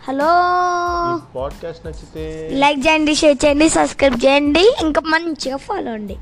hello podcast నచ్చితే like చేయండి share చేయండి సబ్స్క్రైబ్ చేయండి ఇంకా మంచిగా ఫాలో అండి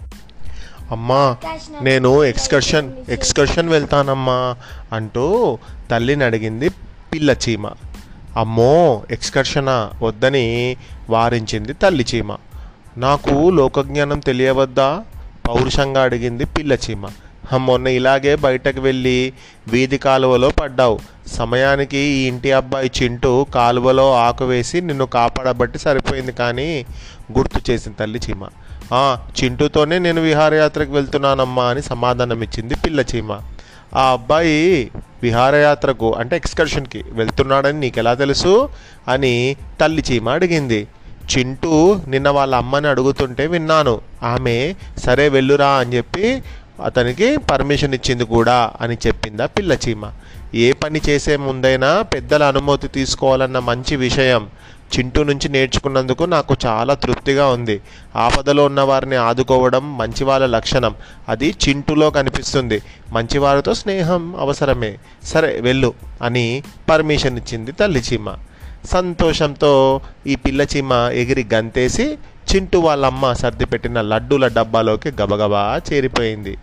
అమ్మా నేను ఎక్స్కర్షన్ ఎక్స్కర్షన్ వెళ్తానమ్మా అంటూ తల్లిని అడిగింది పిల్ల చీమ అమ్మో ఎక్స్కర్షనా వద్దని వారించింది తల్లి చీమ నాకు లోకజ్ఞానం తెలియవద్దా పౌరుషంగా అడిగింది పిల్ల చీమ "హ, మొన్న ఇలాగే బయటకు వెళ్ళి వీధి కాలువలో పడ్డావు సమయానికి ఈ ఇంటి అబ్బాయి చింటూ కాలువలో ఆకు వేసి నిన్ను కాపాడబట్టి సరిపోయింది కానీ గుర్తు చేసిన తల్లి చీమ "ఆ, చింటూతోనే నేను విహారయాత్రకు వెళ్తున్నానమ్మా అని సమాధానం ఇచ్చింది పిల్ల చీమ ఆ అబ్బాయి విహారయాత్రకు అంటే ఎక్స్కర్షన్కి వెళ్తున్నాడని నీకు ఎలా తెలుసు అని తల్లి చీమ అడిగింది చింటూ నిన్న వాళ్ళ అమ్మని అడుగుతుంటే విన్నాను ఆమె సరే వెళ్ళురా అని చెప్పి అతనికి పర్మిషన్ ఇచ్చింది కూడా అని చెప్పిందా పిల్ల చీమ ఏ పని చేసే ముందైనా పెద్దల అనుమతి తీసుకోవాలన్న మంచి విషయం చింటూ నుంచి నేర్చుకున్నందుకు నాకు చాలా తృప్తిగా ఉంది ఆపదలో ఉన్న వారిని ఆదుకోవడం మంచి వాళ్ళ లక్షణం అది చింటూలో కనిపిస్తుంది మంచివారితో స్నేహం అవసరమే సరే వెళ్ళు అని పర్మిషన్ ఇచ్చింది తల్లి చీమ సంతోషంతో ఈ పిల్ల చీమ ఎగిరి గంతేసి చింటూ వాళ్ళ అమ్మ సర్ది పెట్టిన లడ్డూల డబ్బాలోకి గబగబా చేరిపోయింది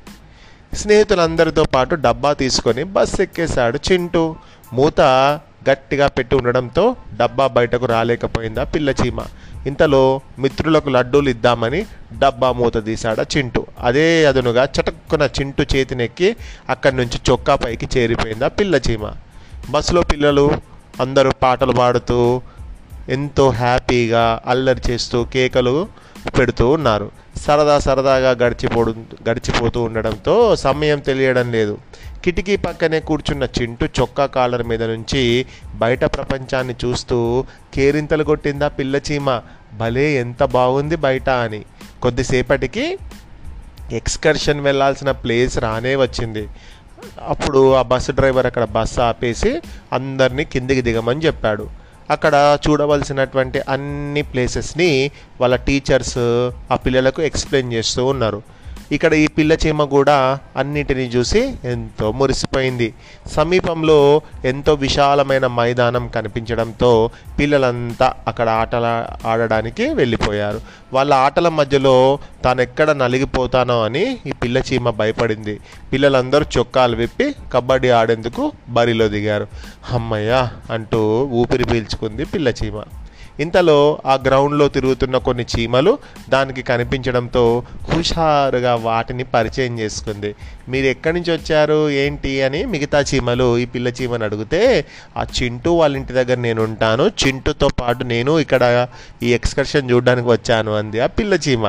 స్నేహితులందరితో పాటు డబ్బా తీసుకొని బస్ ఎక్కేశాడు చింటూ మూత గట్టిగా పెట్టి ఉండడంతో డబ్బా బయటకు రాలేకపోయిందా పిల్ల చీమ ఇంతలో మిత్రులకు లడ్డూలు ఇద్దామని డబ్బా మూత తీశాడా చింటూ అదే అదునుగా చటుక్కున చింటూ చేతినెక్కి అక్కడి నుంచి చొక్కా పైకి చేరిపోయిందా పిల్ల చీమ బస్సులో పిల్లలు అందరూ పాటలు పాడుతూ ఎంతో హ్యాపీగా అల్లరి చేస్తూ కేకలు పెడుతూ ఉన్నారు సరదా సరదాగా గడిచిపోడు గడిచిపోతూ ఉండడంతో సమయం తెలియడం లేదు కిటికీ పక్కనే కూర్చున్న చింటూ చొక్కా కాలర్ మీద నుంచి బయట ప్రపంచాన్ని చూస్తూ కేరింతలు కొట్టిందా పిల్ల చీమ భలే ఎంత బాగుంది బయట అని కొద్దిసేపటికి ఎక్స్కర్షన్ వెళ్ళాల్సిన ప్లేస్ రానే వచ్చింది అప్పుడు ఆ బస్సు డ్రైవర్ అక్కడ బస్సు ఆపేసి అందరినీ కిందికి దిగమని చెప్పాడు అక్కడ చూడవలసినటువంటి అన్ని ప్లేసెస్ని వాళ్ళ టీచర్స్ ఆ పిల్లలకు ఎక్స్ప్లెయిన్ చేస్తూ ఉన్నారు ఇక్కడ ఈ పిల్ల చీమ కూడా అన్నిటినీ చూసి ఎంతో మురిసిపోయింది సమీపంలో ఎంతో విశాలమైన మైదానం కనిపించడంతో పిల్లలంతా అక్కడ ఆటల ఆడడానికి వెళ్ళిపోయారు వాళ్ళ ఆటల మధ్యలో తాను ఎక్కడ నలిగిపోతానో అని ఈ పిల్ల చీమ భయపడింది పిల్లలందరూ చొక్కాలు విప్పి కబడ్డీ ఆడేందుకు బరిలో దిగారు అమ్మయ్య అంటూ ఊపిరి పీల్చుకుంది పిల్ల చీమ ఇంతలో ఆ గ్రౌండ్లో తిరుగుతున్న కొన్ని చీమలు దానికి కనిపించడంతో హుషారుగా వాటిని పరిచయం చేసుకుంది మీరు ఎక్కడి నుంచి వచ్చారు ఏంటి అని మిగతా చీమలు ఈ పిల్ల చీమని అడిగితే ఆ చింటూ వాళ్ళ ఇంటి దగ్గర నేను ఉంటాను చింటూతో పాటు నేను ఇక్కడ ఈ ఎక్స్కర్షన్ చూడడానికి వచ్చాను అంది ఆ పిల్ల చీమ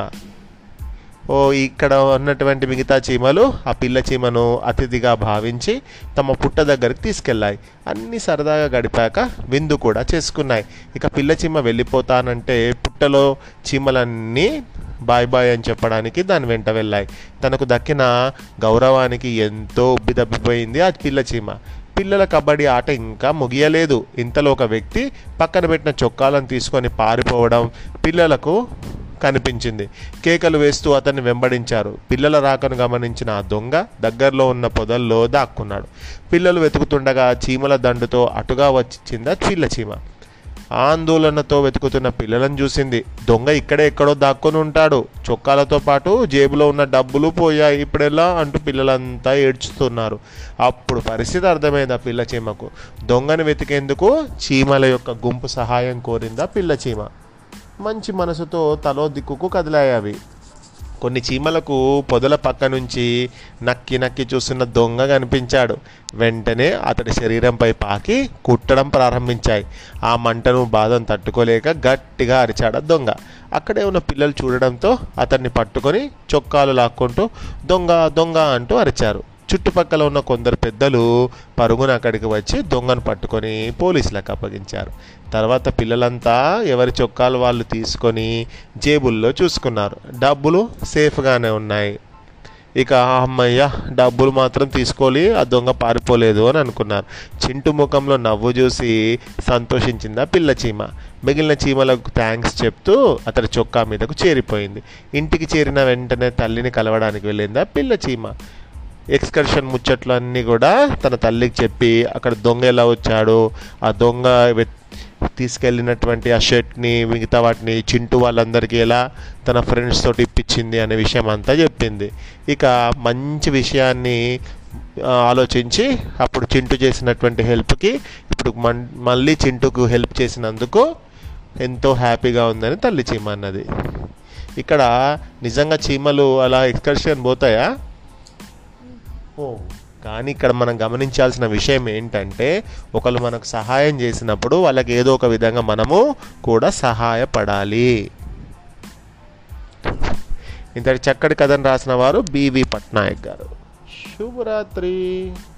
ఓ ఇక్కడ ఉన్నటువంటి మిగతా చీమలు ఆ పిల్ల చీమను అతిథిగా భావించి తమ పుట్ట దగ్గరికి తీసుకెళ్ళాయి అన్ని సరదాగా గడిపాక విందు కూడా చేసుకున్నాయి ఇక పిల్ల చీమ వెళ్ళిపోతానంటే పుట్టలో చీమలన్నీ బాయ్ బాయ్ అని చెప్పడానికి దాని వెంట వెళ్ళాయి తనకు దక్కిన గౌరవానికి ఎంతో ఉబ్బిదబ్బిపోయింది ఆ పిల్ల చీమ పిల్లల కబడ్డీ ఆట ఇంకా ముగియలేదు ఇంతలో ఒక వ్యక్తి పక్కన పెట్టిన చొక్కాలను తీసుకొని పారిపోవడం పిల్లలకు కనిపించింది కేకలు వేస్తూ అతన్ని వెంబడించారు పిల్లల రాకను గమనించిన ఆ దొంగ దగ్గరలో ఉన్న పొదల్లో దాక్కున్నాడు పిల్లలు వెతుకుతుండగా చీమల దండుతో అటుగా వచ్చిందా పిల్ల చీమ ఆందోళనతో వెతుకుతున్న పిల్లలను చూసింది దొంగ ఇక్కడే ఎక్కడో దాక్కొని ఉంటాడు చొక్కాలతో పాటు జేబులో ఉన్న డబ్బులు పోయాయి ఇప్పుడెలా అంటూ పిల్లలంతా ఏడ్చుతున్నారు అప్పుడు పరిస్థితి అర్థమైంది ఆ పిల్ల చీమకు దొంగను వెతికేందుకు చీమల యొక్క గుంపు సహాయం కోరిందా పిల్ల చీమ మంచి మనసుతో తలో దిక్కుకు కదిలాయి అవి కొన్ని చీమలకు పొదల పక్క నుంచి నక్కి నక్కి చూస్తున్న దొంగ కనిపించాడు వెంటనే అతడి శరీరంపై పాకి కుట్టడం ప్రారంభించాయి ఆ మంటను బాధను తట్టుకోలేక గట్టిగా అరిచాడు ఆ దొంగ అక్కడే ఉన్న పిల్లలు చూడడంతో అతన్ని పట్టుకొని చొక్కాలు లాక్కుంటూ దొంగ దొంగ అంటూ అరిచారు చుట్టుపక్కల ఉన్న కొందరు పెద్దలు పరుగున అక్కడికి వచ్చి దొంగను పట్టుకొని పోలీసులకు అప్పగించారు తర్వాత పిల్లలంతా ఎవరి చొక్కాలు వాళ్ళు తీసుకొని జేబుల్లో చూసుకున్నారు డబ్బులు సేఫ్గానే ఉన్నాయి ఇక అమ్మయ్య డబ్బులు మాత్రం తీసుకోలి ఆ దొంగ పారిపోలేదు అని అనుకున్నారు చింటు ముఖంలో నవ్వు చూసి సంతోషించింది ఆ పిల్ల చీమ మిగిలిన చీమలకు థ్యాంక్స్ చెప్తూ అతడి చొక్కా మీదకు చేరిపోయింది ఇంటికి చేరిన వెంటనే తల్లిని కలవడానికి వెళ్ళింది ఆ పిల్ల చీమ ఎక్స్కర్షన్ ముచ్చట్లు అన్నీ కూడా తన తల్లికి చెప్పి అక్కడ దొంగ ఎలా వచ్చాడు ఆ దొంగ వెత్- తీసుకెళ్ళినటువంటి ఆ షర్ట్ని మిగతా వాటిని చింటూ వాళ్ళందరికీ ఎలా తన ఫ్రెండ్స్ తోటి ఇప్పించింది అనే విషయం అంతా చెప్పింది ఇక మంచి విషయాన్ని ఆ, ఆలోచించి అప్పుడు చింటూ చేసినటువంటి హెల్ప్కి ఇప్పుడు మన్ మళ్ళీ చింటూకు హెల్ప్ చేసినందుకు ఎంతో హ్యాపీగా ఉందని తల్లి చీమ అన్నది ఇక్కడ నిజంగా చీమలు అలా ఎక్స్కర్షన్ పోతాయా ఓ కానీ ఇక్కడ మనం గమనించాల్సిన విషయం ఏంటంటే ఒకళ్ళు మనకు సహాయం చేసినప్పుడు వాళ్ళకి ఏదో ఒక విధంగా మనము కూడా సహాయపడాలి ఇంతటి చక్కటి కథను రాసిన వారు బివి పట్నాయక్ గారు శుభరాత్రి